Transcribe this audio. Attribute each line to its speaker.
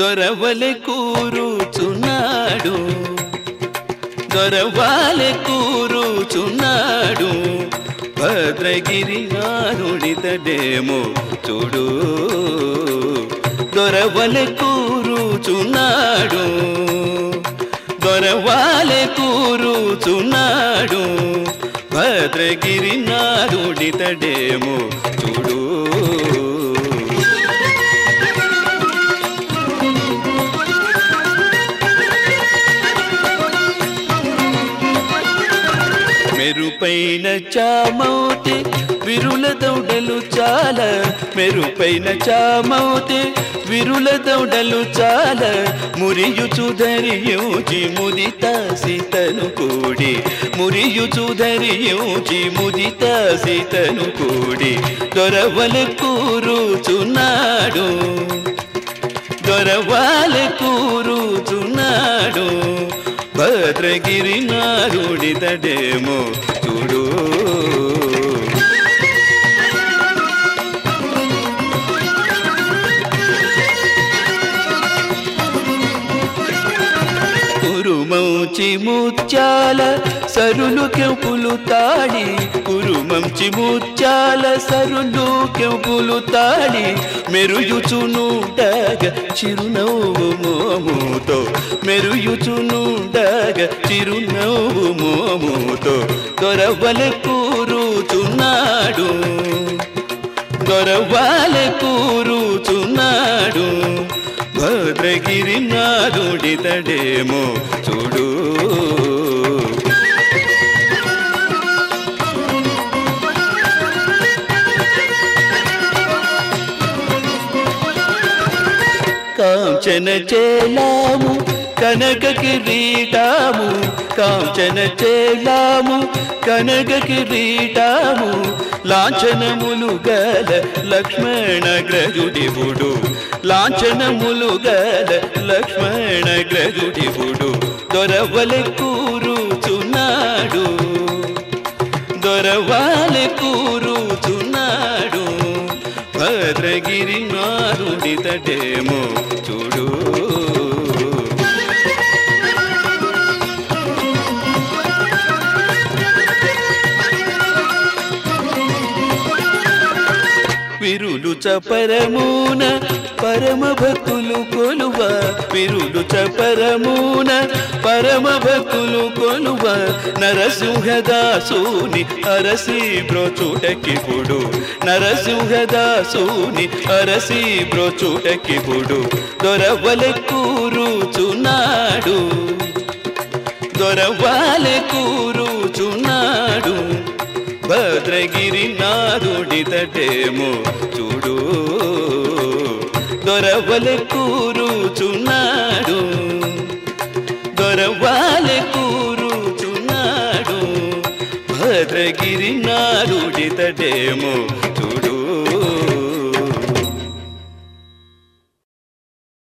Speaker 1: దొరవలె కూరుచున్నాడు దొరవాలె కూరుచున్నాడు భద్రగిరి నానుడితడేమో చూడు దొరవలె కూరుచున్నాడు దొరవాలె కూరుచున్నాడు భద్రగిరి నానుడితడేమో చూడు మెరుపైన చామౌతే విరుల దౌడలు చాల మెరుపైన చామౌతే విరుల దౌడలు చాల మురియుచు ధరియుచి ముదిత సీతను కూడి మురియుచు ధరియుచి ముదిత సీతను కూడి దొరవల కూరుచున్నాడు దొరవాల కూరుచున్నాడు భద్రగిరి నారుడితడేమో చూడు కురుమౌచి ముత్యాల సరులు కెంపులు తాడి కురుమంచి ముత్యాల సరులు కెంపులు తాడి మెరుయుచునుండగ చిరునవ్వు మోముతో మెరుయుచునుండగ చిరునవ్వు మోముతో దొరవల కూరుచున్నాడు దొరవాల కూరుచున్నాడు భద్రగిరి నాదుడితడేమో చూడు కాంచన చేలాము కనక కిరీటాము కాంచన చేలాము కనక కిరీటాము లాంఛనములు గల లక్ష్మణ గ్రజుడివుడు లాంఛనములు గల లక్ష్మణ గ్రజుడివుడు దొరవల కూరుచున్నాడు దొరవాల కూరుచున్నాడు భద్రగిరి నారుడితడేమో చూడు విరులు చపరమున పరమ భక్తులు కొలువ విరులు చపరమున పరమ భక్తులు కొలువ నరసింహదాసుని అరసి బ్రోచుటకిపుడు నరసింహదాసుని అరసి బ్రోచుటకిపుడు దొరవల కూరుచున్నాడు దొరవాల కూరుచున్నాడు భద్రగిరి నాదుడితటేమో చూడు దొరవల కూరుచున్నాడు దొరవాల కూరుచున్నాడు భద్రగిరి నాదుడితటేమో